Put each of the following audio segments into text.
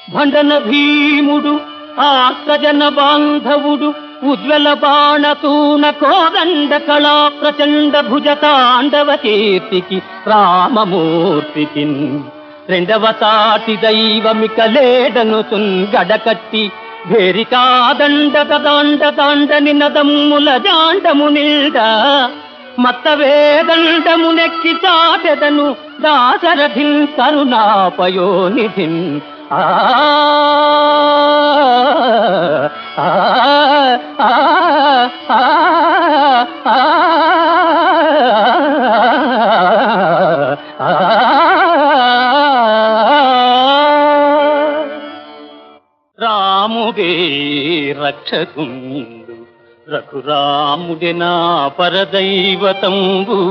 భండన భీముడు ఆర్తజన బాంధవుడు ఉజ్వల బాణతూన కోదండ కళా ప్రచండ భుజ తాండవ కీర్తికి రామమూర్తికి రెండవ సాటి దైవమిక లేడను గడకట్టి భేరికాదండ దాండ దాండ నినదమ్ముల జాండము నిల్డ మత్త వేదండము నెక్కి చాటెదను దాసరథిన్ కరుణాపయోనిధిన్ ఆ ఆ, ఆ, ఆ, ఆ, రాముడే రక్షకుండు రఘురాముడే నా పరదైవతంబు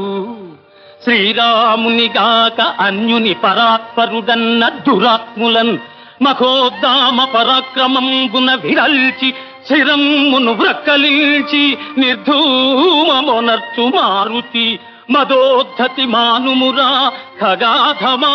శ్రీరామునిగాక అన్యుని పరాత్పరుడన్న దురాత్ములన్ మఖోద్దామ పరాక్రమంబున విరల్చి శిరమ్మును వ్రక్కలించి నిర్ధూమమొనర్చు మారుతి మదోద్ధతి మానుమురా ఖగాధమా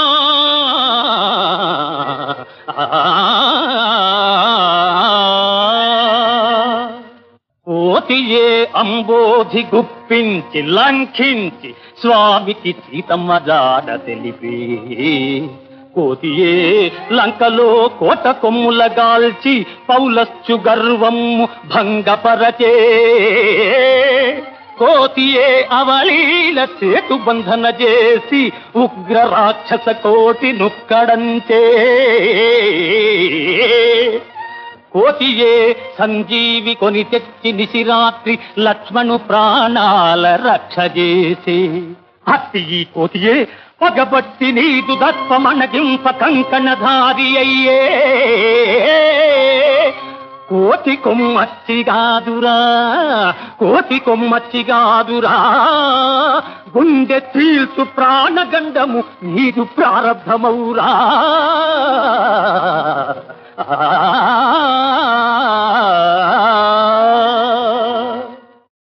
ఓతియే అంబోధి గుప్పించి లంఘించి స్వామికి సీతమ్మ జాడ తెలిపి కోతియే లంకలో కోట కొమ్ముల గాల్చి పౌలస్సు గర్వము భంగపరచే కోతియే అవలీల సేతు బంధన చేసి ఉగ్ర రాక్షస కోటి నుక్కడంచే కోతియే సంజీవి కొని తెచ్చి నిశిరాత్రి లక్ష్మణు ప్రాణాల రక్ష చేసి అట్టి ఈ కోతియే పగబట్టి నీదు దర్పమణగింప కంకణధారి అయ్యే కోతి కొమ్మచ్చిగాదురా కోతి కొమ్మచ్చిగాదురా గుండె తీల్చు ప్రాణగండము నీరు ప్రారంభమౌరా ఆ